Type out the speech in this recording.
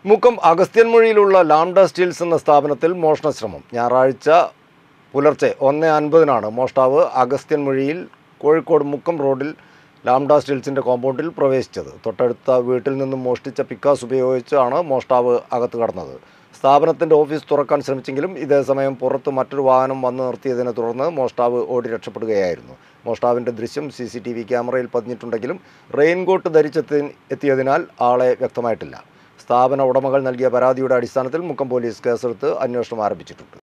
Mukkam അഗസ്ത്യൻമൊഴിയിലുള്ള lambda Steels എന്ന സ്ഥാപനത്തിൽ മോഷണശ്രമം ഞായറാഴ്ച പുലർച്ചെ ഒന്ന് അൻപതിനാണ് മോഷ്ടാവ് അഗസ്ത്യൻമൊഴിയിൽ കോഴിക്കോട് മുക്കം റോഡിൽ ലാംഡ സ്റ്റീൽസിൻ്റെ കോമ്പൗണ്ടിൽ പ്രവേശിച്ചത് തൊട്ടടുത്ത വീട്ടിൽ നിന്നും മോഷ്ടിച്ച പിക്കാസ് ഉപയോഗിച്ചാണ് മോഷ്ടാവ് അകത്ത് കടന്നത് സ്ഥാപനത്തിൻ്റെ ഓഫീസ് തുറക്കാൻ ശ്രമിച്ചെങ്കിലും ഇതേ സമയം പുറത്ത് മറ്റൊരു വാഹനം വന്നു നിർത്തിയതിനെ തുടർന്ന് മോഷ്ടാവ് ഓടി രക്ഷപ്പെടുകയായിരുന്നു മോഷ്ടാവിൻ്റെ ദൃശ്യം സി സി ടി വി ക്യാമറയിൽ പതിഞ്ഞിട്ടുണ്ടെങ്കിലും റെയിൻകോട്ട് ധരിച്ചെത്തി എത്തിയതിനാൽ ആളെ വ്യക്തമായിട്ടില്ല സ്ഥാപന ഉടമകൾ നൽകിയ പരാതിയുടെ അടിസ്ഥാനത്തിൽ മുക്കം പോലീസ് കേസെടുത്ത് അന്വേഷണം ആരംഭിച്ചിട്ടുണ്ട്